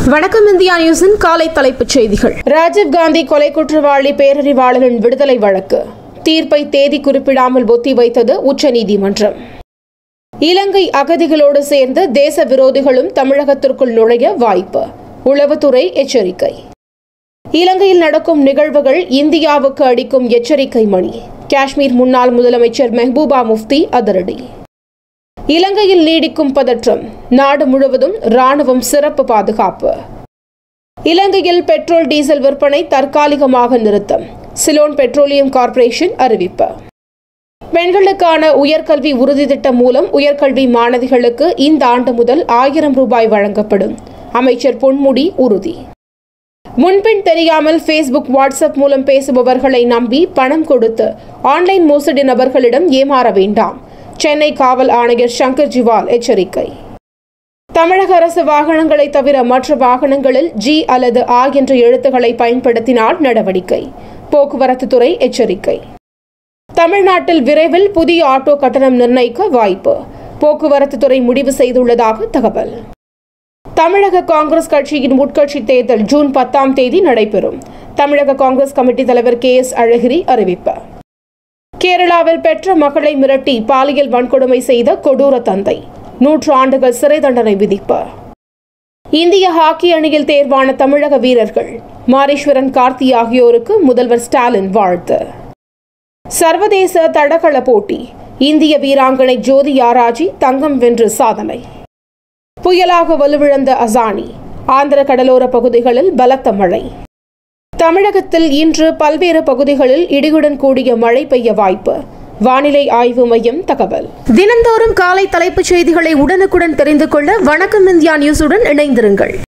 வணக்கம் இந்தியா நியூஸின் காலை தலைப்புச் செய்திகள் ராஜீவ்காந்தி கொலை குற்றவாளி பேரறிவாளனின் விடுதலை வழக்கு தீர்ப்பை தேதி குறிப்பிடாமல் ஒத்திவைத்தது உச்சநீதிமன்றம் இலங்கை அகதிகளோடு சேர்ந்து தேச விரோதிகளும் தமிழகத்திற்குள் நுழைய வாய்ப்பு உளவுத்துறை எச்சரிக்கை இலங்கையில் நடக்கும் நிகழ்வுகள் இந்தியாவுக்கு அடிக்கும் எச்சரிக்கை மணி காஷ்மீர் முன்னாள் முதலமைச்சர் மெஹபூபா முஃப்தி அதிரடி இலங்கையில் நீடிக்கும் பதற்றம் நாடு முழுவதும் ராணுவம் சிறப்பு பாதுகாப்பு இலங்கையில் பெட்ரோல் டீசல் விற்பனை தற்காலிகமாக நிறுத்தம் சிலோன் பெட்ரோலியம் கார்ப்பரேஷன் அறிவிப்பு பெண்களுக்கான உயர்கல்வி உறுதி திட்டம் மூலம் உயர்கல்வி மாணவிகளுக்கு இந்த ஆண்டு முதல் ஆயிரம் ரூபாய் வழங்கப்படும் அமைச்சர் பொன்முடி உறுதி முன்பின் தெரியாமல் ஃபேஸ்புக் வாட்ஸ்அப் மூலம் பேசுபவர்களை நம்பி பணம் கொடுத்து ஆன்லைன் மோசடி நபர்களிடம் ஏமாற வேண்டாம் சென்னை காவல் ஆணையர் சங்கர் ஜிவால் எச்சரிக்கை தமிழக அரசு வாகனங்களை தவிர மற்ற வாகனங்களில் ஜி அல்லது ஆ என்ற எழுத்துக்களை பயன்படுத்தினால் நடவடிக்கை போக்குவரத்து துறை எச்சரிக்கை தமிழ்நாட்டில் விரைவில் புதிய ஆட்டோ கட்டணம் நிர்ணயிக்க வாய்ப்பு போக்குவரத்து துறை முடிவு செய்துள்ளதாக தகவல் தமிழக காங்கிரஸ் கட்சியின் உட்கட்சி தேர்தல் ஜூன் பத்தாம் தேதி நடைபெறும் தமிழக காங்கிரஸ் கமிட்டி தலைவர் கே எஸ் அழகிரி அறிவிப்பு கேரளாவில் பெற்ற மகளை மிரட்டி பாலியல் வன்கொடுமை செய்த கொடூர தந்தை நூற்று ஆண்டுகள் சிறை தண்டனை விதிப்பு இந்திய ஹாக்கி அணியில் தேர்வான தமிழக வீரர்கள் மாரீஸ்வரன் கார்த்தி ஆகியோருக்கு முதல்வர் ஸ்டாலின் வாழ்த்து சர்வதேச தடகள போட்டி இந்திய வீராங்கனை ஜோதி யாராஜி தங்கம் வென்று சாதனை புயலாக வலுவிழந்த அசானி ஆந்திர கடலோர பகுதிகளில் பலத்த மழை தமிழகத்தில் இன்று பல்வேறு பகுதிகளில் இடியுடன் கூடிய மழை பெய்ய வாய்ப்பு வானிலை ஆய்வு மையம் தகவல் தினந்தோறும் காலை தலைப்புச் செய்திகளை உடனுக்குடன் தெரிந்து கொள்ள வணக்கம் இந்தியா நியூஸுடன் இணைந்திருங்கள்